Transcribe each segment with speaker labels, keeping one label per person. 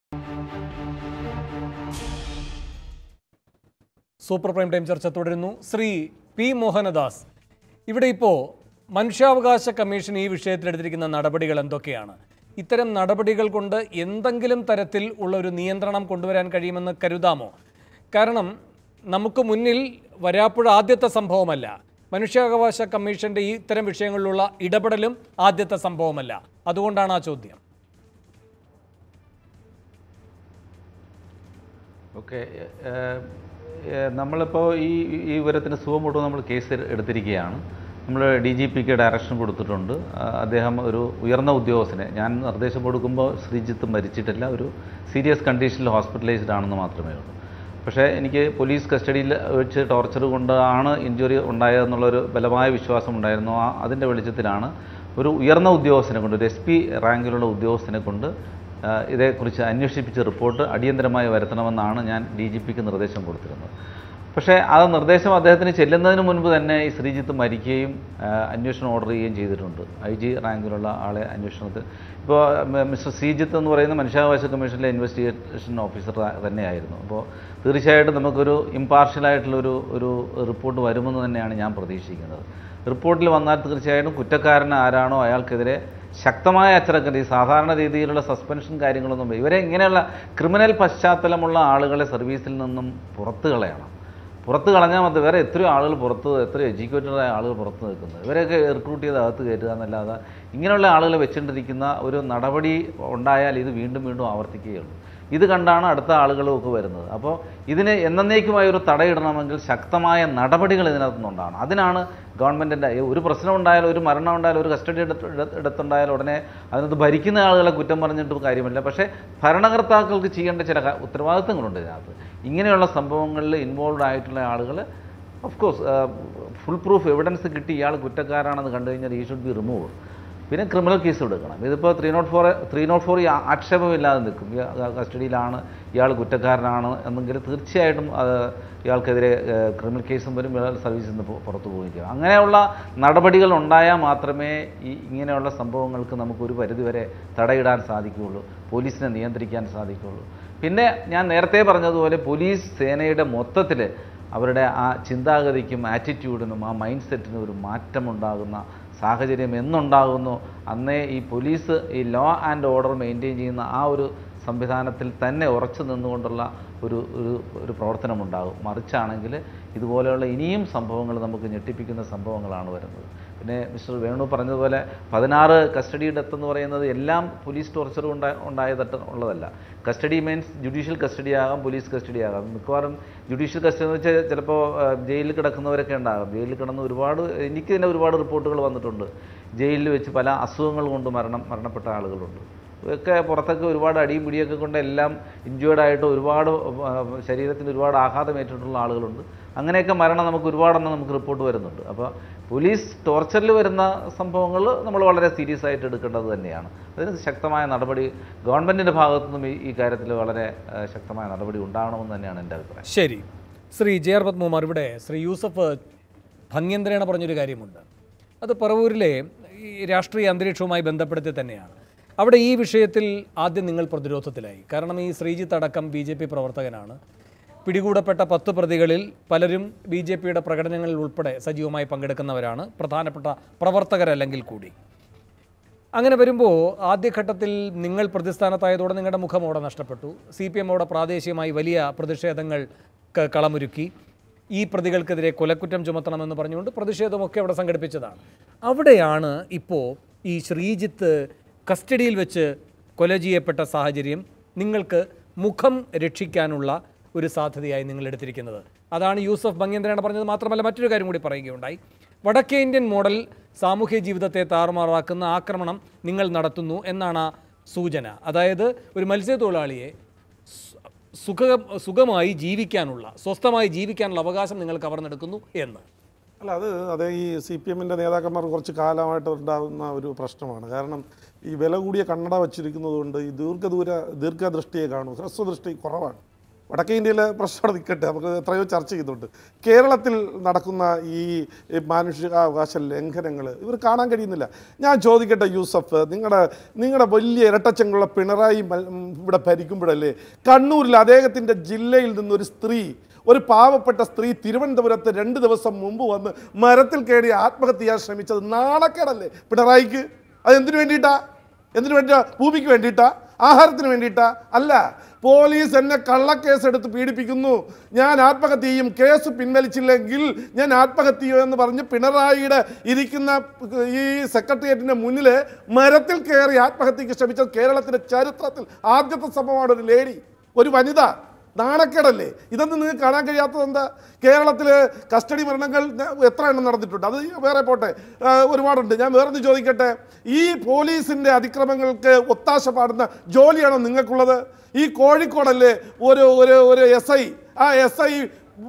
Speaker 1: Super prime time ചർച്ച തുടരുന്നു Shri P Mohandas ഇവിടെ ഇപ്പോൾ മനുഷ്യാവകാശ കമ്മീഷൻ ഈ വിഷയത്തിൽ എടുത്തിരിക്കുന്ന നടപടികൾ എന്തൊക്കെയാണ് ഇത്തരം നടപടികൾ കൊണ്ട് എന്തെങ്കിലും തരത്തിൽ ഉള്ള ഒരു നിയന്ത്രണം കൊണ്ടുവരാൻ കഴിയുമെന്ന് കരുതാമോ കാരണം നമുക്ക് മുന്നിൽ വരാപ്പുഴ ആദ്യത്തെ സംഭവമല്ല മനുഷ്യാവകാശ കമ്മീഷന്റെ ഈ ഇത്തരം വിഷയങ്ങളിലുള്ള ഇടപെടലും ആദ്യത്തെ സംഭവമല്ല അതുകൊണ്ടാണ് ആ ചോദ്യം
Speaker 2: ഓക്കെ നമ്മളിപ്പോൾ ഈ ഈ വിവരത്തിന് സുഖമുട്ടോ നമ്മൾ കേസ് എടുത്തിരിക്കുകയാണ് നമ്മൾ ഡി ജി പിക്ക് ഡയറക്ഷൻ കൊടുത്തിട്ടുണ്ട് ആ, അദ്ദേഹം ഒരു ഉയർന്ന ഉദ്യോഗസ്ഥനെ ഞാൻ നിർദ്ദേശം കൊടുക്കുമ്പോൾ ശ്രീജിത്ത് മരിച്ചിട്ടില്ല ഒരു സീരിയസ് കണ്ടീഷനിൽ ഹോസ്പിറ്റലൈസ്ഡ് ആണെന്ന് മാത്രമേ ഉള്ളൂ പക്ഷേ എനിക്ക് പോലീസ് കസ്റ്റഡിയിൽ വെച്ച് ടോർച്ചർ കൊണ്ടാണ് ഇഞ്ചുറി ഉണ്ടായതെന്നുള്ളൊരു ബലമായ വിശ്വാസം ഉണ്ടായിരുന്നു ആ അതിൻ്റെ വെളിച്ചത്തിലാണ് ഒരു ഉയർന്ന ഉദ്യോഗസ്ഥനെ കൊണ്ട് ഒരു എസ് പി റാങ്കിലുള്ള ഉദ്യോഗസ്ഥനെ കൊണ്ട് ആ, ഇതേക്കുറിച്ച് അന്വേഷിപ്പിച്ച് റിപ്പോർട്ട് അടിയന്തരമായി വരുത്തണമെന്നാണ് ഞാൻ ഡി ജി പിക്ക് നിർദ്ദേശം കൊടുത്തിരുന്നത് പക്ഷേ ആ നിർദ്ദേശം അദ്ദേഹത്തിന് ചെല്ലുന്നതിന് മുൻപ് തന്നെ ഈ ശ്രീജിത്ത് മരിക്കുകയും ആ, അന്വേഷണം ഓർഡർ ചെയ്യുകയും ചെയ്തിട്ടുണ്ട് ഐ ജി റാങ്കിലുള്ള ആളെ അന്വേഷണത്തിൽ ഇപ്പോൾ മ- മിസ്റ്റർ ശ്രീജിത്ത് എന്ന് പറയുന്ന മനുഷ്യാവകാശ കമ്മീഷനിലെ ഇൻവെസ്റ്റിഗേഷൻ ഓഫീസർ തന്നെയായിരുന്നു അപ്പോൾ തീർച്ചയായിട്ടും നമുക്കൊരു ഇമ്പാർഷ്യലായിട്ടുള്ളൊരു ഒരു റിപ്പോർട്ട് വരുമെന്ന് തന്നെയാണ് ഞാൻ പ്രതീക്ഷിക്കുന്നത് റിപ്പോർട്ടിൽ വന്നാൽ തീർച്ചയായിട്ടും കുറ്റക്കാരൻ ആരാണോ അയാൾക്കെതിരെ ശക്തമായ അച്ചടക്കം ഈ സാധാരണ രീതിയിലുള്ള സസ്പെൻഷൻ കാര്യങ്ങളൊന്നും ഇവരെ ഇങ്ങനെയുള്ള ക്രിമിനൽ പശ്ചാത്തലമുള്ള ആളുകളെ സർവീസിൽ നിന്നും പുറത്ത് കളയണം പുറത്ത് കളഞ്ഞാൽ മതി വേറെ എത്രയോ ആളുകൾ പുറത്ത് എത്രയോ എഡ്യൂക്കേറ്റഡായ ആളുകൾ പുറത്ത് നിൽക്കുന്നത് ഇവരെയൊക്കെ റിക്രൂട്ട് ചെയ്ത് അകത്ത് കയറ്റുക എന്നല്ലാതെ ഇങ്ങനെയുള്ള ആളുകൾ വെച്ചുകൊണ്ടിരിക്കുന്ന ഒരു നടപടി ഉണ്ടായാൽ ഇത് വീണ്ടും വീണ്ടും ആവർത്തിക്കുകയുള്ളൂ ഇത് കണ്ടാണ് അടുത്ത ആളുകളും ഒക്കെ വരുന്നത് അപ്പോൾ ഇതിന് എന്നേക്കുമായ ഒരു തടയിടണമെങ്കിൽ ശക്തമായ നടപടികൾ ഇതിനകത്തുനിന്നുണ്ടാകണം അതിനാണ് ഗവൺമെൻറ്റിൻ്റെ ഒരു പ്രശ്നം ഉണ്ടായാലും ഒരു മരണം ഉണ്ടായാലും ഒരു കസ്റ്റഡി എടുത്ത് എടുത്ത് എടുത്തുണ്ടായാലും ഉടനെ അതിനകത്ത് ഭരിക്കുന്ന ആളുകളെ കുറ്റം പറഞ്ഞിട്ട് കാര്യമില്ല പക്ഷേ ഭരണകർത്താക്കൾക്ക് ചെയ്യേണ്ട ചില ക- ഉത്തരവാദിത്തങ്ങളുണ്ട് ഇതിനകത്ത് ഇങ്ങനെയുള്ള സംഭവങ്ങളിൽ ഇൻവോൾവ് ആയിട്ടുള്ള ആളുകൾ of course full proof evidence കിട്ടി ഇയാൾ കുറ്റക്കാരാണെന്ന് കണ്ടു കഴിഞ്ഞാൽ ഈ ഷുഡ് ബി റിമൂവ് പിന്നെ ക്രിമിനൽ കേസ് എടുക്കണം ഇതിപ്പോൾ three nought four three nought four ആക്ഷേപമില്ലാതെ നിൽക്കും ഈ കസ്റ്റഡിയിലാണ് ഇയാൾ കുറ്റക്കാരനാണ് എന്നെങ്കിൽ തീർച്ചയായിട്ടും അത് ഇയാൾക്കെതിരെ ഏഹ്, ക്രിമിനൽ കേസും വരും ഇയാൾ സർവീസിൽ നിന്ന് പു- പുറത്തു പോവുകയും ചെയ്യും അങ്ങനെയുള്ള നടപടികൾ ഉണ്ടായാൽ മാത്രമേ ഈ ഇങ്ങനെയുള്ള സംഭവങ്ങൾക്ക് നമുക്ക് ഒരു പരിധിവരെ തടയിടാൻ സാധിക്കുകയുള്ളൂ പോലീസിനെ നിയന്ത്രിക്കാൻ സാധിക്കുകയുള്ളൂ പിന്നെ ഞാൻ നേരത്തെ പറഞ്ഞതുപോലെ പോലീസ് സേനയുടെ മൊത്തത്തിൽ അവരുടെ ആ ചിന്താഗതിക്കും ആറ്റിറ്റ്യൂഡിനും ആ മൈൻഡ് സെറ്റിനും ഒരു മാറ്റമുണ്ടാകുന്ന സാഹചര്യം എന്നുണ്ടാകുന്നു അന്നേ ഈ പോലീസ് ഈ ലോ ആൻഡ് ഓർഡർ മെയിൻറ്റെയിൻ ചെയ്യുന്ന ആ ഒരു സംവിധാനത്തിൽ തന്നെ ഉറച്ചു നിന്നുകൊണ്ടുള്ള ഒരു ഒരു ഒരു പ്രവർത്തനമുണ്ടാകും മറിച്ചാണെങ്കിൽ ഇതുപോലെയുള്ള ഇനിയും സംഭവങ്ങൾ നമുക്ക് ഞെട്ടിപ്പിക്കുന്ന സംഭവങ്ങളാണ് വരുന്നത് പിന്നെ മിസ്റ്റർ വേണു പറഞ്ഞതുപോലെ പതിനാറ് കസ്റ്റഡി ഡെത്ത് എന്ന് പറയുന്നത് എല്ലാം പോലീസ് ടോർച്ചർ ഉണ്ടായ ഉണ്ടായതട്ട് ഉള്ളതല്ല കസ്റ്റഡി മീൻസ് ജുഡീഷ്യൽ കസ്റ്റഡി ആകാം പോലീസ് കസ്റ്റഡി ആകാം മിക്കവാറും ജുഡീഷ്യൽ കസ്റ്റഡി എന്ന് വെച്ചാൽ ചിലപ്പോൾ ജയിലിൽ കിടക്കുന്നവരൊക്കെ ഉണ്ടാകും ജയിലിൽ കിടന്ന് ഒരുപാട് എനിക്ക് തന്നെ ഒരുപാട് റിപ്പോർട്ടുകൾ വന്നിട്ടുണ്ട് ജയിലിൽ വെച്ച് പല അസുഖങ്ങൾ കൊണ്ട് മരണം മരണപ്പെട്ട ആളുകളുണ്ട് ഒക്കെ പുറത്തൊക്കെ ഒരുപാട് അടിയും പിടിയൊക്കെ കൊണ്ട് എല്ലാം ഇഞ്ചേർഡ് ആയിട്ട് ഒരുപാട് ആ, ശരീരത്തിന് ഒരുപാട് ആഘാതം ഏറ്റിട്ടുള്ള ആളുകളുണ്ട് അങ്ങനെയൊക്കെ മരണം നമുക്ക് ഒരുപാടെണ്ണം നമുക്ക് റിപ്പോർട്ട് വരുന്നുണ്ട് അപ്പോൾ പോലീസ് ടോർച്ചറിൽ വരുന്ന സംഭവങ്ങൾ നമ്മൾ വളരെ സീരിയസ് ആയിട്ട് എടുക്കേണ്ടത് തന്നെയാണ് അതിന് ശക്തമായ നടപടി ഗവൺമെൻറ്റിൻ്റെ ഭാഗത്തു നിന്നും ഈ ഈ കാര്യത്തിൽ വളരെ ആ, ശക്തമായ നടപടി ഉണ്ടാകണമെന്ന് തന്നെയാണ് എൻ്റെ അഭിപ്രായം
Speaker 1: ശരി ശ്രീ ജെ ആർ പത്മകുമാർ ഇവിടെ ശ്രീ യൂസഫ് ഭംഗ്യന്തരേണ പറഞ്ഞൊരു കാര്യമുണ്ട് അത് പറവൂരിലെ ഈ രാഷ്ട്രീയ അന്തരീക്ഷവുമായി ബന്ധപ്പെടുത്തി തന്നെയാണ് അവിടെ ഈ വിഷയത്തിൽ ആദ്യം നിങ്ങൾ പ്രതിരോധത്തിലായി കാരണം ഈ ശ്രീജിത്ത് അടക്കം ബി ജെ പി പ്രവർത്തകനാണ് പിടികൂടപ്പെട്ട പത്ത് പ്രതികളിൽ പലരും ബി ജെ പിയുടെ പ്രകടനങ്ങളിൽ ഉൾപ്പെടെ സജീവമായി പങ്കെടുക്കുന്നവരാണ് പ്രധാനപ്പെട്ട പ്രവർത്തകരല്ലെങ്കിൽ കൂടി അങ്ങനെ വരുമ്പോൾ ആദ്യഘട്ടത്തിൽ നിങ്ങൾ പ്രതിസ്ഥാനത്തായതോടെ നിങ്ങളുടെ മുഖം അവിടെ നഷ്ടപ്പെട്ടു സി പി എം അവിടെ പ്രാദേശികമായി വലിയ പ്രതിഷേധങ്ങൾ ക- കളമൊരുക്കി ഈ പ്രതികൾക്കെതിരെ കൊലക്കുറ്റം ചുമത്തണമെന്ന് പറഞ്ഞുകൊണ്ട് പ്രതിഷേധമൊക്കെ അവിടെ സംഘടിപ്പിച്ചതാണ് അവിടെയാണ് ഇപ്പോൾ ഈ ശ്രീജിത്ത് കസ്റ്റഡിയിൽ വെച്ച് കൊല ചെയ്യപ്പെട്ട സാഹചര്യം നിങ്ങൾക്ക് മുഖം രക്ഷിക്കാനുള്ള ഒരു സാധ്യതയായി നിങ്ങൾ എടുത്തിരിക്കുന്നത് അതാണ് യൂസഫ് ഭംഗ്യന്ദ്രനാണ് പറഞ്ഞത് മാത്രമല്ല മറ്റൊരു കാര്യം കൂടി പറയുകയുണ്ടായി വടക്കേ ഇന്ത്യൻ മോഡൽ സാമൂഹ്യ ജീവിതത്തെ താറുമാറാക്കുന്ന ആക്രമണം നിങ്ങൾ നടത്തുന്നു എന്നാണ് ആ സൂചന അതായത് ഒരു മത്സ്യത്തൊഴിലാളിയെ സു- സുഖ സുഖമായി ജീവിക്കാനുള്ള സ്വസ്ഥമായി ജീവിക്കാനുള്ള അവകാശം നിങ്ങൾ കവർന്നെടുക്കുന്നു എന്ന്
Speaker 3: അല്ല അത് അത് ഈ സി പി എമ്മിൻ്റെ നേതാക്കന്മാർ കുറച്ച് കാലമായിട്ട് ഉണ്ടാകുന്ന ഒരു പ്രശ്നമാണ് കാരണം ഈ വില കൂടിയ കണ്ണട വച്ചിരിക്കുന്നത് കൊണ്ട് ഈ ദീർഘദൂര ദീർഘദൃഷ്ടിയെ കാണും ഹ്രസ്വദൃഷ്ടി കുറവാണ് വടക്കേ ഇന്ത്യയിലെ പ്രശ്നം അവിടെ നിൽക്കട്ടെ നമുക്ക് എത്രയോ ചർച്ച ചെയ്യുന്നുണ്ട് കേരളത്തിൽ നടക്കുന്ന ഈ ഈ മാനുഷികാവകാശ ലംഘനങ്ങൾ ഇവർ കാണാൻ കഴിയുന്നില്ല ഞാൻ ചോദിക്കട്ടെ യൂസഫ് നിങ്ങളുടെ നിങ്ങളുടെ വലിയ ഇരട്ടച്ചങ്ങളുള്ള പിണറായി മൽ- ഉം, ഇവിടെ ഭരിക്കുമ്പോഴല്ലേ കണ്ണൂരിൽ അദ്ദേഹത്തിൻ്റെ ജില്ലയിൽ നിന്നൊരു സ്ത്രീ ഒരു പാവപ്പെട്ട സ്ത്രീ തിരുവനന്തപുരത്ത് രണ്ട് ദിവസം മുമ്പ് വന്ന് മരത്തിൽ കയറി ആത്മഹത്യ ചെയ്യാൻ ശ്രമിച്ചത് നാണക്കേടല്ലേ പിണറായിക്ക് അത് എന്തിനു വേണ്ടിയിട്ടാ എന്തിനു വേണ്ടിയിട്ടാ ഭൂമിക്ക് വേണ്ടിയിട്ടാ ആഹാരത്തിന് വേണ്ടിയിട്ടാ അല്ല പോലീസ് എന്നെ കള്ളക്കേസ് എടുത്ത് പീഡിപ്പിക്കുന്നു ഞാൻ ആത്മഹത്യ ചെയ്യും കേസ് പിൻവലിച്ചില്ലെങ്കിൽ ഞാൻ ആത്മഹത്യ ചെയ്യും എന്ന് പറഞ്ഞ് പിണറായിയുടെ ഇരിക്കുന്ന ഈ സെക്രട്ടേറിയറ്റിന്റെ മുന്നിൽ മരത്തിൽ കയറി ആത്മഹത്യക്ക് ശ്രമിച്ചത് കേരളത്തിന്റെ ചരിത്രത്തിൽ ആദ്യത്തെ സംഭവമാണ് ഒരു ലേഡി ഒരു വനിത നാണക്കേടല്ലേ ഇതൊന്നും നിങ്ങൾക്ക് കാണാൻ കഴിയാത്തത് എന്താ കേരളത്തിൽ കസ്റ്റഡി മരണങ്ങൾ ന- എത്ര എണ്ണം നടന്നിട്ടുണ്ട് അത് വേറെ പോട്ടെ ആ, ഒരുപാടുണ്ട് ഞാൻ വേറൊന്ന് ചോദിക്കട്ടെ ഈ പോലീസിൻ്റെ അതിക്രമങ്ങൾക്ക് ഒത്താശ പാടുന്ന ജോലിയാണോ നിങ്ങൾക്കുള്ളത് ഈ കോഴിക്കോടല്ലേ ഒരു ഒരു ഒരു എസ് ഐ ആ എസ് ഐ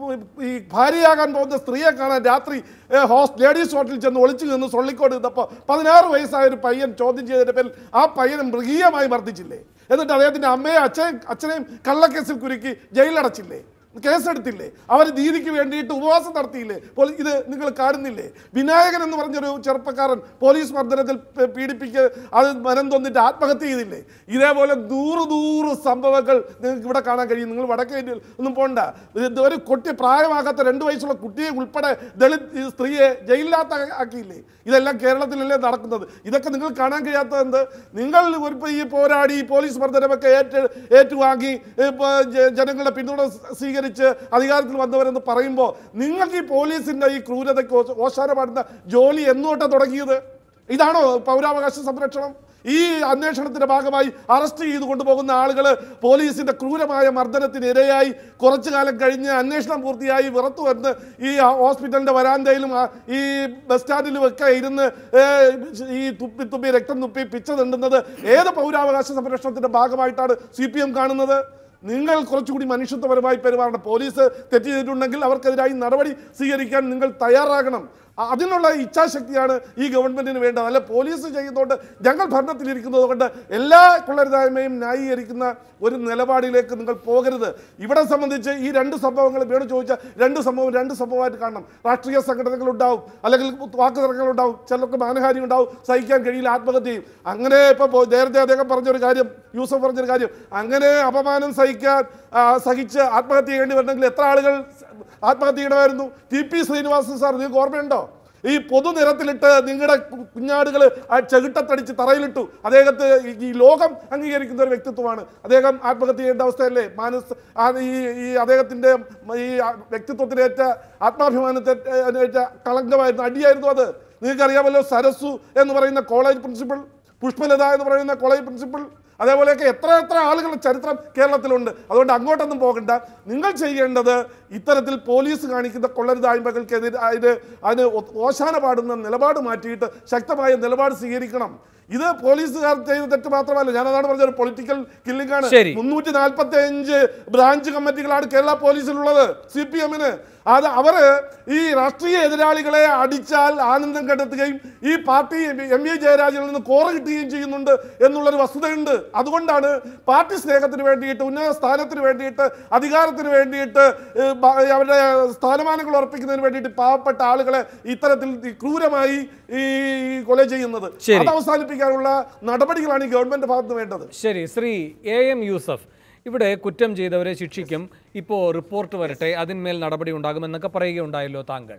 Speaker 3: ഈ ഭാര്യയാകാൻ പോകുന്ന സ്ത്രീയെ കാണാൻ രാത്രി ഏ, ഹോസ് ലേഡീസ് ഹോട്ടലിൽ ചെന്ന് ഒളിച്ചു നിന്ന് സൊള്ളിക്കോട് നിന്നപ്പോൾ പതിനാറ് വയസ്സായ ഒരു പയ്യൻ ചോദ്യം ചെയ്തതിൻ്റെ പേരിൽ ആ പയ്യനെ മൃഗീയമായി മർദ്ദിച്ചില്ലേ എന്നിട്ട് അദ്ദേഹത്തിൻ്റെ അമ്മയെ അച്ഛനെയും അച്ഛനെയും കള്ളക്കേസിൽ കുരുക്കി ജയിലടച്ചില്ലേ കേസെടുത്തില്ലേ അവർ നീതിക്ക് വേണ്ടിയിട്ട് ഉപവാസം നടത്തിയില്ലേ പോലീ ഇത് നിങ്ങൾ കാണുന്നില്ലേ വിനായകൻ എന്ന് പറഞ്ഞൊരു ചെറുപ്പക്കാരൻ പോലീസ് മർദ്ദനത്തിൽ പ- പീഡിപ്പിക്ക് അത് മനം തൊന്നിട്ട് ആത്മഹത്യ ചെയ്തില്ലേ ഇതേപോലെ നൂറ് നൂറ് സംഭവങ്ങൾ നിങ്ങൾക്ക് ഇവിടെ കാണാൻ കഴിയും നിങ്ങൾ വടക്കേ ഇന്ത്യയിൽ ഒന്നും പോണ്ട ഇത് ഒരു കുട്ടി പ്രായമാകാത്ത രണ്ട് വയസ്സുള്ള കുട്ടിയെ ഉൾപ്പെടെ ദളിത് ഈ സ്ത്രീയെ ജയിലിനകത്ത് ആക്കിയില്ലേ ഇതെല്ലാം കേരളത്തിലല്ലേ നടക്കുന്നത് ഇതൊക്കെ നിങ്ങൾ കാണാൻ കഴിയാത്തത് എന്ത് നിങ്ങൾ ഒരു ഇപ്പൊ ഈ പോരാടി ഈ പോലീസ് മർദ്ദനമൊക്കെ ഏറ്റ് ഏറ്റുവാങ്ങി ഇപ്പൊ ജ- ജനങ്ങളുടെ പിന്തുണ സ്വീകരിച്ച് അധികാരത്തിൽ വന്നവരെന്ന് പറയുമ്പോൾ നിങ്ങൾക്ക് ഈ പോലീസിന്റെ ഈ ക്രൂരതയ്ക്ക് ഓ- ഓശാന പാടുന്ന ജോലി എന്നോട്ടാ തുടങ്ങിയത് ഇതാണോ പൗരാവകാശ സംരക്ഷണം ഈ അന്വേഷണത്തിന്റെ ഭാഗമായി അറസ്റ്റ് ചെയ്തു കൊണ്ടുപോകുന്ന ആളുകൾ പോലീസിന്റെ ക്രൂരമായ മർദ്ദനത്തിന് ഇരയായി കുറച്ചു കാലം കഴിഞ്ഞ് അന്വേഷണം പൂർത്തിയായി വിറത്തു വന്ന് ഈ ഹോസ്പിറ്റലിന്റെ വരാന്തയിലും ആ ഈ ബസ് സ്റ്റാൻഡിലും ഒക്കെ ഇരുന്ന് ഏ, ഈ തുപ്പി തുപ്പി രക്തം തുപ്പി പിച്ച തിണ്ടുന്നത് ഏത് പൗരാവകാശ സംരക്ഷണത്തിന്റെ ഭാഗമായിട്ടാണ് സി പി എം കാണുന്നത് നിങ്ങൾ കുറച്ചുകൂടി മനുഷ്യത്വപരമായി പെരുമാറണം പോലീസ് തെറ്റ് ചെയ്തിട്ടുണ്ടെങ്കിൽ അവർക്കെതിരായി നടപടി സ്വീകരിക്കാൻ നിങ്ങൾ തയ്യാറാകണം അ- അതിനുള്ള ഇച്ഛാശക്തിയാണ് ഈ ഗവൺമെന്റിന് വേണ്ടത് അല്ല പോലീസ് ചെയ്യുന്നതുകൊണ്ട് ഞങ്ങൾ ഭരണത്തിലിരിക്കുന്നത് കൊണ്ട് എല്ലാ കൊള്ളരുതായ്മയും ന്യായീകരിക്കുന്ന ഒരു നിലപാടിലേക്ക് നിങ്ങൾ പോകരുത് ഇവിടെ സംബന്ധിച്ച് ഈ രണ്ട് സംഭവങ്ങൾ വേണം ചോദിച്ചാൽ രണ്ട് സംഭവം രണ്ട് സംഭവമായിട്ട് കാണണം രാഷ്ട്രീയ സംഘടനകൾ ഉണ്ടാവും അല്ലെങ്കിൽ വാക്കുതർക്കങ്ങൾ ഉണ്ടാവും ചിലർക്ക് മാനഹാനി ഉണ്ടാവും സഹിക്കാൻ കഴിയില്ല ആത്മഹത്യ ചെയ്യും അങ്ങനെ ഇപ്പോൾ നേരത്തെ അദ്ദേഹം പറഞ്ഞൊരു കാര്യം യൂസഫ് പറഞ്ഞൊരു കാര്യം അങ്ങനെ അപമാനം സഹിക്കാൻ ആ, സഹിച്ച് ആത്മഹത്യ ചെയ്യേണ്ടി വരണമെങ്കിൽ എത്ര ആളുകൾ ആത്മഹത്യ ചെയ്യണമായിരുന്നു ടി പി ശ്രീനിവാസൻ സാർ നിങ്ങൾക്ക് ഓർമ്മയുണ്ടോ ഈ പൊതുനിരത്തിലിട്ട് നിങ്ങളുടെ കുഞ്ഞാടുകൾ ആ ചെകിട്ടത്തടിച്ച് തറയിലിട്ടു അദ്ദേഹത്തെ ഈ- ഈ ലോകം അംഗീകരിക്കുന്ന ഒരു വ്യക്തിത്വമാണ് അദ്ദേഹം ആത്മഹത്യ ചെയ്യേണ്ട അവസ്ഥയല്ലേ മാനസ് ആ ഈ ഈ അദ്ദേഹത്തിൻ്റെ ഈ വ്യക്തിത്വത്തിനേറ്റ ആത്മാഭിമാനത്തേറ്റ കളങ്കമായിരുന്നു അടിയായിരുന്നു അത് നിങ്ങൾക്കറിയാമല്ലോ സരസു എന്ന് പറയുന്ന കോളേജ് പ്രിൻസിപ്പൽ പുഷ്പലത എന്ന് പറയുന്ന കോളേജ് പ്രിൻസിപ്പൽ അതേപോലെയൊക്കെ എത്ര എത്ര ആളുകളുടെ ചരിത്രം കേരളത്തിലുണ്ട് അതുകൊണ്ട് അങ്ങോട്ടൊന്നും പോകണ്ട നിങ്ങൾ ചെയ്യേണ്ടത് ഇത്തരത്തിൽ പോലീസ് കാണിക്കുന്ന കൊള്ളരുതായ്മകൾക്കെതിരെ അതിന് അതിന് ഒ- ഓശാന പാടുന്ന നിലപാട് മാറ്റിയിട്ട് ശക്തമായ നിലപാട് സ്വീകരിക്കണം ഇത് പോലീസുകാർ ചെയ്ത തെറ്റ് മാത്രമല്ല ഞാൻ അതാണ് പറഞ്ഞത് പൊളിറ്റിക്കൽ കില്ലിംഗ് ആണ്
Speaker 1: ശരി.
Speaker 3: മുന്നൂറ്റി നാൽപ്പത്തി അഞ്ച് ബ്രാഞ്ച് കമ്മിറ്റികളാണ് കേരള പോലീസിലുള്ളത് സി പി എമ്മിന് അത് അവര് ഈ രാഷ്ട്രീയ എതിരാളികളെ അടിച്ചാൽ ആനന്ദം കണ്ടെത്തുകയും ഈ പാർട്ടി എം വി ജയരാജനിൽ നിന്ന് കോറ കിട്ടുകയും ചെയ്യുന്നുണ്ട് എന്നുള്ളൊരു വസ്തുതയുണ്ട് അതുകൊണ്ടാണ് പാർട്ടി സ്നേഹത്തിന് വേണ്ടിയിട്ട് ഉന്നത സ്ഥാനത്തിന് വേണ്ടിയിട്ട് അധികാരത്തിന് വേണ്ടിയിട്ട് ഏഹ്, ബ- അവരുടെ സ്ഥാനമാനങ്ങൾ ഉറപ്പിക്കുന്നതിന് വേണ്ടിയിട്ട് പാവപ്പെട്ട ആളുകളെ ഇത്തരത്തിൽ ഈ ക്രൂരമായി ഈ കൊല ചെയ്യുന്നത്
Speaker 1: ശരി.
Speaker 3: അത് അവസാനിപ്പിക്കാനുള്ള നടപടികളാണ് ഈ ഗവൺമെന്റ് ഭാഗത്ത് വേണ്ടത്
Speaker 1: ശരി ശ്രീ എ എം യൂസഫ് ഇവിടെ കുറ്റം ചെയ്തവരെ ശിക്ഷിക്കും ഇപ്പോൾ റിപ്പോർട്ട് വരട്ടെ അതിന്മേൽ നടപടി ഉണ്ടാകുമെന്നൊക്കെ പറയുകയുണ്ടായല്ലോ താങ്കൾ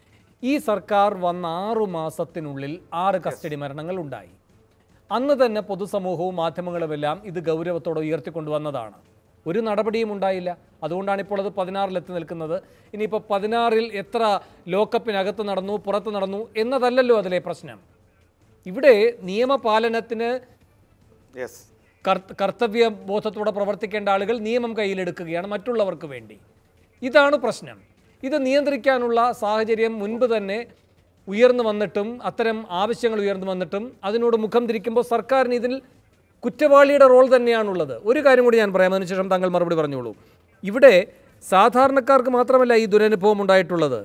Speaker 1: ഈ സർക്കാർ വന്ന ആറു മാസത്തിനുള്ളിൽ ആറ് കസ്റ്റഡി മരണങ്ങൾ ഉണ്ടായി അന്ന് തന്നെ പൊതുസമൂഹവും മാധ്യമങ്ങളുമെല്ലാം ഇത് ഗൗരവത്തോടെ ഉയർത്തിക്കൊണ്ടുവന്നതാണ് ഒരു നടപടിയും ഉണ്ടായില്ല അതുകൊണ്ടാണ് ഇപ്പോൾ അത് പതിനാറിലെത്തി നിൽക്കുന്നത് ഇനിയിപ്പോൾ പതിനാറിൽ എത്ര ലോക്കപ്പിനകത്ത് നടന്നു പുറത്ത് നടന്നു എന്നതല്ലല്ലോ അതിലെ പ്രശ്നം ഇവിടെ നിയമപാലനത്തിന്
Speaker 3: യെസ്
Speaker 1: കർത്ത- കർത്തവ്യ ബോധത്തോടെ പ്രവർത്തിക്കേണ്ട ആളുകൾ നിയമം കയ്യിലെടുക്കുകയാണ് മറ്റുള്ളവർക്ക് വേണ്ടി ഇതാണ് പ്രശ്നം ഇത് നിയന്ത്രിക്കാനുള്ള സാഹചര്യം മുൻപ് തന്നെ ഉയർന്നു വന്നിട്ടും അത്തരം ആവശ്യങ്ങൾ ഉയർന്നു വന്നിട്ടും അതിനോട് മുഖം തിരിക്കുമ്പോൾ സർക്കാരിന് ഇതിൽ കുറ്റവാളിയുടെ റോൾ തന്നെയാണുള്ളത് ഒരു കാര്യം കൂടി ഞാൻ പറയാം അതിനുശേഷം താങ്കൾ മറുപടി പറഞ്ഞോളൂ ഇവിടെ സാധാരണക്കാർക്ക് മാത്രമല്ല ഈ ദുരനുഭവം ഉണ്ടായിട്ടുള്ളത്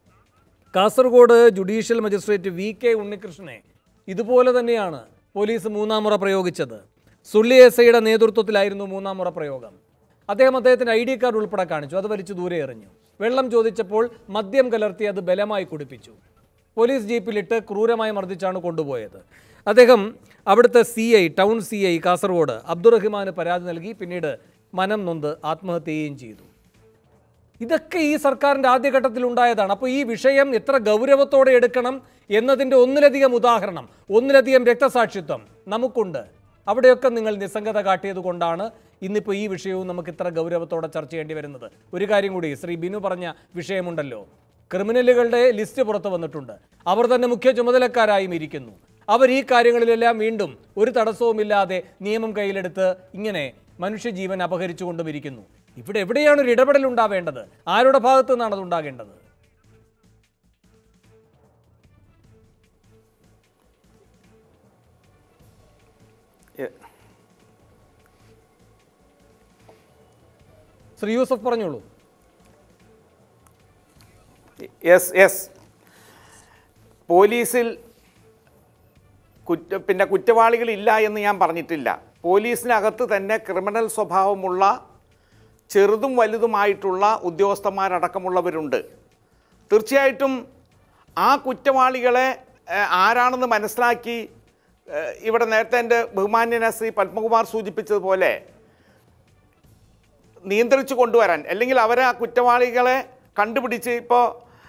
Speaker 1: Kasaragod judicial magistrate V K ഉണ്ണികൃഷ്ണനെ ഇതുപോലെ തന്നെയാണ് പോലീസ് മൂന്നാം മുറ പ്രയോഗിച്ചത് സുള്ളി എസ് ഐയുടെ നേതൃത്വത്തിലായിരുന്നു മൂന്നാം മുറ പ്രയോഗം അദ്ദേഹം അദ്ദേഹത്തിന് ഐ ഡി കാർഡ് ഉൾപ്പെടെ കാണിച്ചു അത് വലിച്ചു ദൂരെ എറിഞ്ഞു വെള്ളം ചോദിച്ചപ്പോൾ മദ്യം കലർത്തി അത് ബലമായി കുടിപ്പിച്ചു പോലീസ് ജീപ്പിലിട്ട് ക്രൂരമായി മർദ്ദിച്ചാണ് കൊണ്ടുപോയത് അദ്ദേഹം അവിടുത്തെ C I town C I Kasaragod അബ്ദുറഹിമാന് പരാതി നൽകി പിന്നീട് മനം നൊന്ത് ആത്മഹത്യ ചെയ്യുകയും ചെയ്തു ഇതൊക്കെ ഈ സർക്കാരിൻ്റെ ആദ്യഘട്ടത്തിൽ ഉണ്ടായതാണ് അപ്പോൾ ഈ വിഷയം എത്ര ഗൗരവത്തോടെ എടുക്കണം എന്നതിൻ്റെ ഒന്നിലധികം ഉദാഹരണം ഒന്നിലധികം രക്തസാക്ഷിത്വം നമുക്കുണ്ട് അവിടെയൊക്കെ നിങ്ങൾ നിസ്സംഗത കാട്ടിയത് കൊണ്ടാണ് ഇന്നിപ്പോൾ ഈ വിഷയവും നമുക്ക് ഇത്ര ഗൗരവത്തോടെ ചർച്ച ചെയ്യേണ്ടി വരുന്നത് ഒരു കാര്യം കൂടി ശ്രീ ബിനു പറഞ്ഞ വിഷയമുണ്ടല്ലോ ക്രിമിനലുകളുടെ ലിസ്റ്റ് പുറത്തു വന്നിട്ടുണ്ട് അവർ തന്നെ മുഖ്യ ചുമതലക്കാരായും ഇരിക്കുന്നു അവർ ഈ കാര്യങ്ങളിലെല്ലാം വീണ്ടും ഒരു തടസ്സവുമില്ലാതെ നിയമം കയ്യിലെടുത്ത് ഇങ്ങനെ മനുഷ്യജീവൻ അപഹരിച്ചുകൊണ്ടും ഇരിക്കുന്നു ഇവിടെ എവിടെയാണ് ഒരു ഇടപെടൽ ഉണ്ടാവേണ്ടത് ആരുടെ ഭാഗത്തു നിന്നാണ് അത് ഉണ്ടാകേണ്ടത് ശ്രീ യൂസഫ് പറഞ്ഞോളൂ
Speaker 4: യെസ് യെസ് പോലീസിൽ കുറ്റ പിന്നെ കുറ്റവാളികളില്ല എന്ന് ഞാൻ പറഞ്ഞിട്ടില്ല പോലീസിനകത്ത് തന്നെ ക്രിമിനൽ സ്വഭാവമുള്ള ചെറുതും വലുതുമായിട്ടുള്ള ഉദ്യോഗസ്ഥന്മാരടക്കമുള്ളവരുണ്ട് തീർച്ചയായിട്ടും ആ കുറ്റവാളികളെ ഏഹ്, ആരാണെന്ന് മനസ്സിലാക്കി ഏഹ്, ഇവിടെ നേരത്തെ എൻ്റെ ബഹുമാന്യന ശ്രീ പത്മകുമാർ സൂചിപ്പിച്ചതുപോലെ നിയന്ത്രിച്ചു കൊണ്ടുവരാൻ അല്ലെങ്കിൽ അവരെ ആ കുറ്റവാളികളെ കണ്ടുപിടിച്ച് ഇപ്പോൾ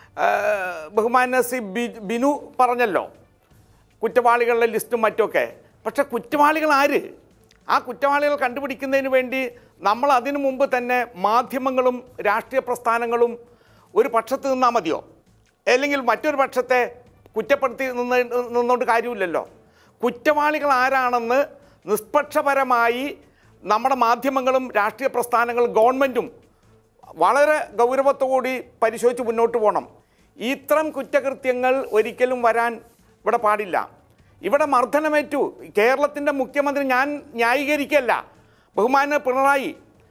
Speaker 4: ബഹുമാന ശ്രീ ബി ബിനു പറഞ്ഞല്ലോ കുറ്റവാളികളുടെ ലിസ്റ്റും മറ്റുമൊക്കെ പക്ഷെ കുറ്റവാളികൾ ആര് ആ കുറ്റവാളികൾ കണ്ടുപിടിക്കുന്നതിന് വേണ്ടി നമ്മൾ അതിനു മുമ്പ് തന്നെ മാധ്യമങ്ങളും രാഷ്ട്രീയ പ്രസ്ഥാനങ്ങളും ഒരു പക്ഷത്ത് നിന്നാൽ മതിയോ അല്ലെങ്കിൽ മറ്റൊരു പക്ഷത്തെ കുറ്റപ്പെടുത്തി നിന്ന് നിന്നുകൊണ്ട് കാര്യമില്ലല്ലോ കുറ്റവാളികൾ ആരാണെന്ന് നിഷ്പക്ഷപരമായി നമ്മുടെ മാധ്യമങ്ങളും രാഷ്ട്രീയ പ്രസ്ഥാനങ്ങളും ഗവൺമെൻറ്റും വളരെ ഗൗരവത്തോടുകൂടി പരിശോധിച്ച് മുന്നോട്ട് പോകണം ഇത്തരം കുറ്റകൃത്യങ്ങൾ ഒരിക്കലും വരാൻ ഇവിടെ പാടില്ല ഇവിടെ മർദ്ദനമേറ്റു കേരളത്തിൻ്റെ മുഖ്യമന്ത്രി ഞാൻ ന്യായീകരിക്കല്ല ബഹുമാന പിണറായി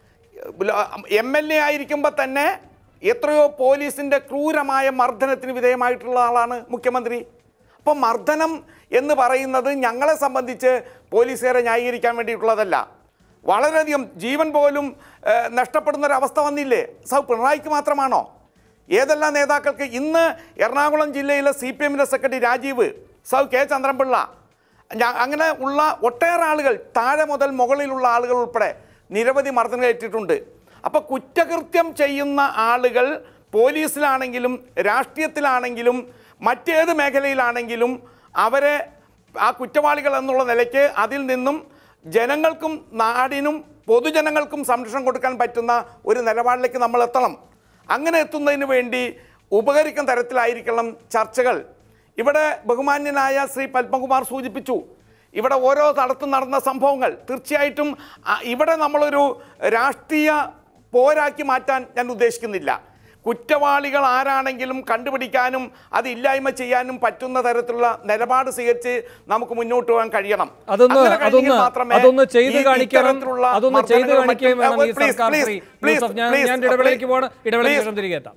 Speaker 4: എം എൽ എ ആയിരിക്കുമ്പോൾ തന്നെ എത്രയോ പോലീസിൻ്റെ ക്രൂരമായ മർദ്ദനത്തിന് വിധേയമായിട്ടുള്ള ആളാണ് മുഖ്യമന്ത്രി അപ്പോൾ മർദ്ദനം എന്ന് പറയുന്നത് ഞങ്ങളെ സംബന്ധിച്ച് പോലീസുകാരെ ന്യായീകരിക്കാൻ വേണ്ടിയിട്ടുള്ളതല്ല വളരെയധികം ജീവൻ പോലും ഏഹ്, നഷ്ടപ്പെടുന്ന ഒരു അവസ്ഥ വന്നില്ലേ സൗ പിണറായിക്ക് മാത്രമാണോ ഏതെല്ലാം നേതാക്കൾക്ക് ഇന്ന് എറണാകുളം ജില്ലയിലെ സി പി എമ്മിൻ്റെ സെക്രട്ടറി രാജീവ് സൗ കെ ചന്ദ്രൻപിള്ള ഞാ- അങ്ങനെ ഉള്ള ഒട്ടേറെ ആളുകൾ താഴെ മുതൽ മുകളിലുള്ള ആളുകൾ ഉൾപ്പെടെ നിരവധി മർദ്ദനമേറ്റിട്ടുണ്ട് അപ്പോൾ കുറ്റകൃത്യം ചെയ്യുന്ന ആളുകൾ പോലീസിലാണെങ്കിലും രാഷ്ട്രീയത്തിലാണെങ്കിലും മറ്റേത് മേഖലയിലാണെങ്കിലും അവരെ ആ കുറ്റവാളികൾ എന്നുള്ള നിലയ്ക്ക് അതിൽ നിന്നും ജനങ്ങൾക്കും നാടിനും പൊതുജനങ്ങൾക്കും സംരക്ഷണം കൊടുക്കാൻ പറ്റുന്ന ഒരു നിലപാടിലേക്ക് നമ്മൾ എത്തണം അങ്ങനെ എത്തുന്നതിന് വേണ്ടി ഉപകരിക്കുന്ന തരത്തിലായിരിക്കണം ചർച്ചകൾ ഇവിടെ ബഹുമാന്യനായ ശ്രീ പത്മകുമാർ സൂചിപ്പിച്ചു ഇവിടെ ഓരോ സ്ഥലത്തും നടന്ന സംഭവങ്ങൾ തീർച്ചയായിട്ടും ആ, ഇവിടെ നമ്മളൊരു രാഷ്ട്രീയ പോരാക്കി മാറ്റാൻ ഞാൻ ഉദ്ദേശിക്കുന്നില്ല കുറ്റവാളികൾ ആരാണെങ്കിലും കണ്ടുപിടിക്കാനും അത് ഇല്ലായ്മ ചെയ്യാനും പറ്റുന്ന തരത്തിലുള്ള നിലപാട് സ്വീകരിച്ച് നമുക്ക് മുന്നോട്ട് പോകാൻ കഴിയണം
Speaker 1: അതൊന്ന്
Speaker 4: അങ്ങനെ കഴിഞ്ഞെങ്കിൽ
Speaker 1: അതൊന്ന്
Speaker 4: മാത്രമേ
Speaker 1: അതൊന്ന്
Speaker 4: ഈ
Speaker 1: ചെയ്ത് കാണിക്കണം
Speaker 4: ഇത്തരത്തിലുള്ള
Speaker 1: അതൊന്ന് ചെയ്ത്
Speaker 4: മർദ്ദനങ്ങളും
Speaker 1: കാണിക്കുകയും
Speaker 4: മറ്റും-
Speaker 1: വേണം ഈ
Speaker 4: Please,
Speaker 1: സർക്കാർ
Speaker 4: please,
Speaker 1: ശ്രീ
Speaker 4: please,
Speaker 1: യൂസഫ് ഞാൻ
Speaker 4: please,
Speaker 1: ഞാൻ ഇടവേളയ്ക്ക്
Speaker 4: please,
Speaker 1: പോകണം ഇടവേളയ്ക്ക്
Speaker 4: please.
Speaker 1: ശേഷം തിരികെ എത്താം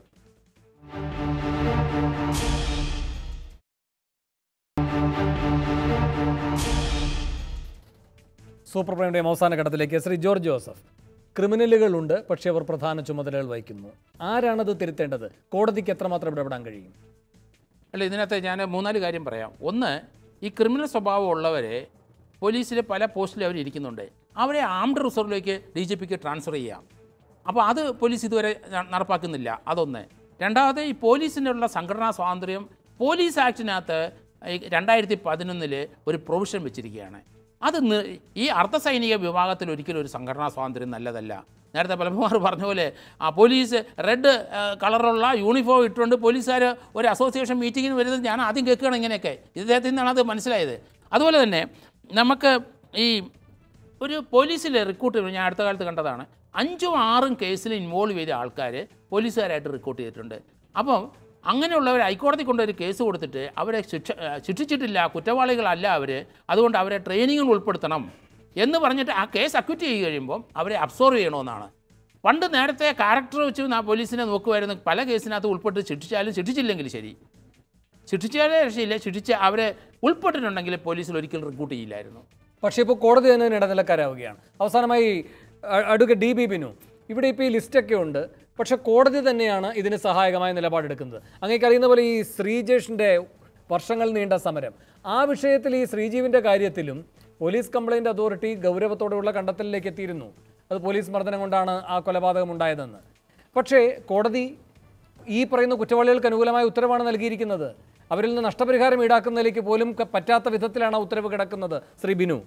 Speaker 1: സൂപ്പർ പ്രൈമിൻ്റെയും അവസാന ഘട്ടത്തിലേക്ക് ശ്രീ ജോർജ് ജോസഫ് ക്രിമിനലുകളുണ്ട് പക്ഷേ അവർ പ്രധാന ചുമതലകൾ വഹിക്കുന്നു ആരാണത് തിരുത്തേണ്ടത് കോടതിക്ക് എത്രമാത്രം ഇടപെടാൻ കഴിയും
Speaker 5: അല്ല ഇതിനകത്ത് ഞാൻ മൂന്നാല് കാര്യം പറയാം ഒന്ന് ഈ ക്രിമിനൽ സ്വഭാവമുള്ളവരെ പോലീസിലെ പല പോസ്റ്റിൽ അവർ ഇരിക്കുന്നുണ്ട് അവരെ ആംഡ് റിസർവിലേക്ക് ഡി ജി പിക്ക് ട്രാൻസ്ഫർ ചെയ്യാം അപ്പോൾ അത് പോലീസ് ഇതുവരെ ന- നടപ്പാക്കുന്നില്ല അതൊന്ന് രണ്ടാമത് ഈ പോലീസിനുള്ള സംഘടനാ സ്വാതന്ത്ര്യം പോലീസ് ആക്ടിനകത്ത് ഈ രണ്ടായിരത്തി പതിനൊന്നിൽ ഒരു പ്രൊവിഷൻ വെച്ചിരിക്കുകയാണ് അത് നി- ഈ അർദ്ധസൈനിക വിഭാഗത്തിൽ ഒരിക്കലും ഒരു സംഘടനാ സ്വാതന്ത്ര്യം നല്ലതല്ല നേരത്തെ പലകുമാർ പറഞ്ഞ പോലെ ആ പോലീസ് റെഡ് കളറുള്ള യൂണിഫോം ഇട്ടുകൊണ്ട് പോലീസുകാർ ഒരു അസോസിയേഷൻ മീറ്റിങ്ങിന് വരുന്നത് ഞാൻ ആദ്യം കേൾക്കുകയാണ് ഇങ്ങനെയൊക്കെ ഇദ്ദേഹത്തിൽ നിന്നാണ് അത് മനസ്സിലായത് അതുപോലെ തന്നെ നമുക്ക് ഈ ഒരു പോലീസിൽ റിക്രൂട്ട് ഞാൻ അടുത്ത കാലത്ത് കണ്ടതാണ് അഞ്ചും ആറും കേസിൽ ഇൻവോൾവ് ചെയ്ത ആൾക്കാർ പോലീസുകാരായിട്ട് റിക്രൂട്ട് ചെയ്തിട്ടുണ്ട് അപ്പം അങ്ങനെയുള്ളവർ ഹൈക്കോടതി കൊണ്ടൊരു കേസ് കൊടുത്തിട്ട് അവരെ ശിക്ഷ ആ, ശിക്ഷിച്ചിട്ടില്ല കുറ്റവാളികളല്ല അവർ അതുകൊണ്ട് അവരെ ട്രെയിനിങ്ങിൽ ഉൾപ്പെടുത്തണം എന്ന് പറഞ്ഞിട്ട് ആ കേസ് അക്വിറ്റ് ചെയ്ത് കഴിയുമ്പം അവരെ അബ്സോർവ് ചെയ്യണമെന്നാണ് പണ്ട് നേരത്തെ ക്യാരക്ടർ വെച്ച് ആ പോലീസിനെ നോക്കുമായിരുന്നു പല കേസിനകത്ത് ഉൾപ്പെട്ട് ശിക്ഷിച്ചാലും ശിക്ഷിച്ചില്ലെങ്കിൽ ശരി ശിക്ഷിച്ചാലേ രക്ഷയില്ല ശിക്ഷിച്ച് അവരെ ഉൾപ്പെട്ടിട്ടുണ്ടെങ്കിൽ പോലീസിൽ ഒരിക്കലും റിക്രൂട്ട് ചെയ്യില്ലായിരുന്നു
Speaker 1: പക്ഷേ ഇപ്പോൾ കോടതി തന്നെ അതിന് ഇടനിലക്കാരാവുകയാണ് അവസാനമായി അ- അഡ്വക്കേറ്റ് ഡി ബി ബിനു ഇവിടെ ഇപ്പോൾ ഈ ലിസ്റ്റൊക്കെ ഉണ്ട് പക്ഷെ കോടതി തന്നെയാണ് ഇതിന് സഹായകമായ നിലപാടെടുക്കുന്നത് അങ്ങേക്ക് അറിയുന്ന പോലെ ഈ ശ്രീജേഷിൻ്റെ വർഷങ്ങൾ നീണ്ട സമരം ആ വിഷയത്തിൽ ഈ ശ്രീജീവിൻ്റെ കാര്യത്തിലും പോലീസ് കംപ്ലൈൻറ്റ് അതോറിറ്റി ഗൗരവത്തോടെയുള്ള കണ്ടെത്തലിലേക്ക് എത്തിയിരുന്നു അത് പോലീസ് മർദ്ദനം കൊണ്ടാണ് ആ കൊലപാതകം ഉണ്ടായതെന്ന് പക്ഷേ കോടതി ഈ പറയുന്ന കുറ്റവാളികൾക്ക് അനുകൂലമായ ഉത്തരവാണ് നൽകിയിരിക്കുന്നത് അവരിൽ നിന്ന് നഷ്ടപരിഹാരം ഈടാക്കുന്നതിലേക്ക് പോലും ക- പറ്റാത്ത വിധത്തിലാണ് ആ ഉത്തരവ് കിടക്കുന്നത് ശ്രീ ബിനു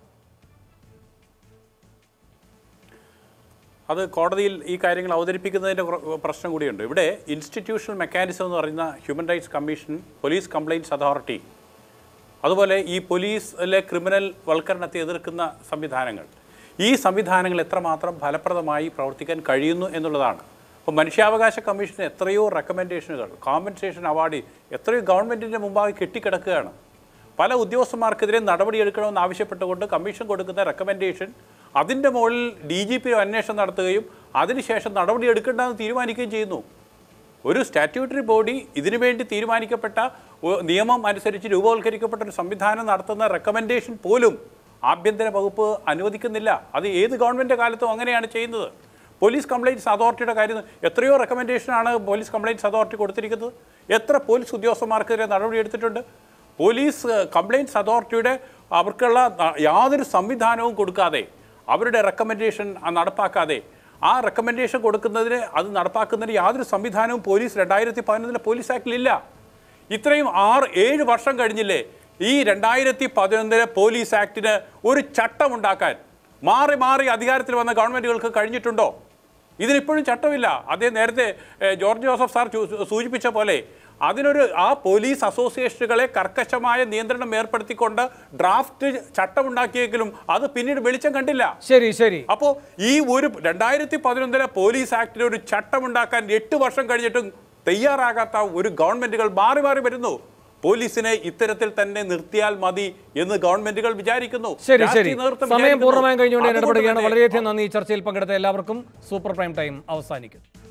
Speaker 6: അത് കോടതിയിൽ ഈ കാര്യങ്ങൾ അവതരിപ്പിക്കുന്നതിൻ്റെ പ്ര- പ്രശ്നം കൂടിയുണ്ട് ഇവിടെ ഇൻസ്റ്റിറ്റ്യൂഷണൽ മെക്കാനിസം എന്ന് പറയുന്ന human rights commission police complaints authority അതുപോലെ ഈ പോലീസിലെ ക്രിമിനൽ വൽക്കരണത്തെ എതിർക്കുന്ന സംവിധാനങ്ങൾ ഈ സംവിധാനങ്ങൾ എത്രമാത്രം ഫലപ്രദമായി പ്രവർത്തിക്കാൻ കഴിയുന്നു എന്നുള്ളതാണ് അപ്പോൾ മനുഷ്യാവകാശ കമ്മീഷന് എത്രയോ റെക്കമെൻഡേഷനുകൾ കോമ്പൻസേഷൻ അവാർഡ് എത്രയോ ഗവൺമെൻറ്റിൻ്റെ മുമ്പാകെ കെട്ടിക്കിടക്കുകയാണ് പല ഉദ്യോഗസ്ഥന്മാർക്കെതിരെ നടപടിയെടുക്കണമെന്ന് ആവശ്യപ്പെട്ടുകൊണ്ട് കമ്മീഷൻ കൊടുക്കുന്ന റെക്കമെൻഡേഷൻ അതിൻ്റെ മുകളിൽ ഡി ജി പി അന്വേഷണം നടത്തുകയും അതിനുശേഷം നടപടിയെടുക്കേണ്ടതെന്ന് തീരുമാനിക്കുകയും ചെയ്യുന്നു ഒരു സ്റ്റാറ്റ്യൂട്ടറി ബോഡി ഇതിനു വേണ്ടി തീരുമാനിക്കപ്പെട്ട ഒ- നിയമം അനുസരിച്ച് രൂപവൽക്കരിക്കപ്പെട്ട ഒരു സംവിധാനം നടത്തുന്ന റെക്കമെൻഡേഷൻ പോലും ആഭ്യന്തര വകുപ്പ് അനുവദിക്കുന്നില്ല അത് ഏത് ഗവൺമെൻറ് കാലത്തും അങ്ങനെയാണ് ചെയ്യുന്നത് പോലീസ് കംപ്ലയിൻറ്റ്സ് അതോറിറ്റിയുടെ കാര്യം എത്രയോ റെക്കമെൻഡേഷനാണ് പോലീസ് കംപ്ലയിൻറ്റ്സ് അതോറിറ്റി കൊടുത്തിരിക്കുന്നത് എത്ര പോലീസ് ഉദ്യോഗസ്ഥന്മാർക്കെതിരെ നടപടിയെടുത്തിട്ടുണ്ട് പോലീസ് കംപ്ലയിൻറ്റ്സ് അതോറിറ്റിയുടെ അവർക്കുള്ള ന- യാതൊരു സംവിധാനവും കൊടുക്കാതെ അവരുടെ റെക്കമെൻഡേഷൻ നടപ്പാക്കാതെ ആ റെക്കമെൻഡേഷൻ കൊടുക്കുന്നതിന് അത് നടപ്പാക്കുന്നതിന് യാതൊരു സംവിധാനവും പോലീസ് രണ്ടായിരത്തി പതിനൊന്നിലെ പോലീസ് ആക്ടിലില്ല ഇത്രയും ആറ് ഏഴ് വർഷം കഴിഞ്ഞില്ലേ ഈ രണ്ടായിരത്തി പതിനൊന്നിലെ പോലീസ് ആക്ടിന് ഒരു ചട്ടം ഉണ്ടാക്കാൻ മാറി മാറി അധികാരത്തിൽ വന്ന ഗവൺമെൻറ്റുകൾക്ക് കഴിഞ്ഞിട്ടുണ്ടോ ഇതിനിപ്പോഴും ചട്ടമില്ല അതേ നേരത്തെ ഏഹ്, ജോർജ് ജോസഫ് സാർ ചൂ- സൂചിപ്പിച്ച പോലെ അതിനൊരു ആ പോലീസ് അസോസിയേഷനുകളെ കർക്കശമായ നിയന്ത്രണം ഏർപ്പെടുത്തിക്കൊണ്ട് ഡ്രാഫ്റ്റ് ചട്ടമുണ്ടാക്കിയെങ്കിലും അത് പിന്നീട് വെളിച്ചം കണ്ടില്ല
Speaker 1: ശരി ശരി
Speaker 6: അപ്പോൾ ഈ ഒരു രണ്ടായിരത്തി പതിനൊന്നിലെ പോലീസ് ആക്ടിൽ ഒരു ചട്ടമുണ്ടാക്കാൻ എട്ട് വർഷം കഴിഞ്ഞിട്ടും തയ്യാറാകാത്ത ഒരു ഗവൺമെന്റുകൾ മാറി മാറി വരുന്നു പോലീസിനെ ഇത്തരത്തിൽ തന്നെ നിർത്തിയാൽ മതി എന്ന് ഗവൺമെന്റുകൾ വിചാരിക്കുന്നു
Speaker 1: ശരി ശരി
Speaker 6: രാഷ്ട്രീയ നേതൃത്വം
Speaker 1: സമയം
Speaker 6: വിചാരിക്കുന്നു.
Speaker 1: പൂർണ്ണമായും കഴിഞ്ഞുകൊണ്ട് ഞാൻ
Speaker 6: അതുകൊണ്ട്
Speaker 1: ഇടപെടുകയാണ്
Speaker 6: തന്നെ
Speaker 1: വളരെയധികം നന്ദി ഈ ചർച്ചയിൽ പങ്കെടുത്ത എല്ലാവർക്കും സൂപ്പർ പ്രൈം ടൈം അവസാനിക്കും